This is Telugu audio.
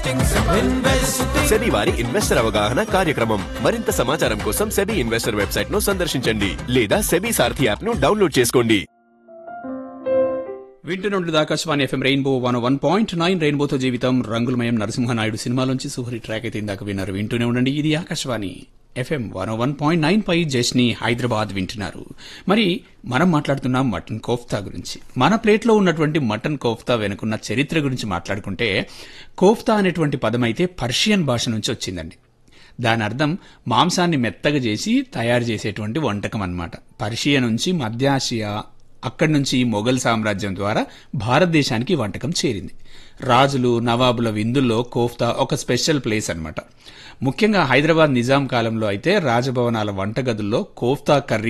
సెబీ వారి ఇన్వెస్టర్ అవగాహన కార్యక్రమం మరింత సమాచారం కోసం సెబీ ఇన్వెస్టర్ వెబ్సైట్ ను సందర్శించండి లేదా సెబీ సారథి యాప్ ను డౌన్లోడ్ చేసుకోండి వింటున్నట్లు Akashvani FM rainbow one one point nine రెయిన్బోతో జీవితం రంగులమయం నరసింహనాయుడు సినిమాలోంచి సూహరి ట్రాక్ అయితే ఇందాక విన్నారు వింటూనే ఉండండి ఇది Akashvani FM one one point nine పై జస్ని హైదరాబాద్ వింటున్నారు మరి మనం మాట్లాడుతున్నాం మటన్ కోఫ్తా గురించి మన ప్లేట్లో ఉన్నటువంటి మటన్ కోఫ్తా వెనుకున్న చరిత్ర గురించి మాట్లాడుకుంటే కోఫ్తా అనేటువంటి పదం అయితే పర్షియన్ భాష నుంచి వచ్చిందండి దాని అర్థం మాంసాన్ని మెత్తగా చేసి తయారు చేసేటువంటి వంటకం అన్నమాట పర్షియా నుంచి మధ్యాసియా అక్కడి నుంచి మొఘల్ సామ్రాజ్యం ద్వారా భారతదేశానికి ఈ వంటకం చేరింది రాజులు నవాబుల విందుల్లో కోఫ్తా ఒక స్పెషల్ ప్లేస్ అన్నమాట ముఖ్యంగా హైదరాబాద్ నిజాం కాలంలో అయితే రాజభవనాల వంటగదుల్లో కోఫ్తా కర్రీ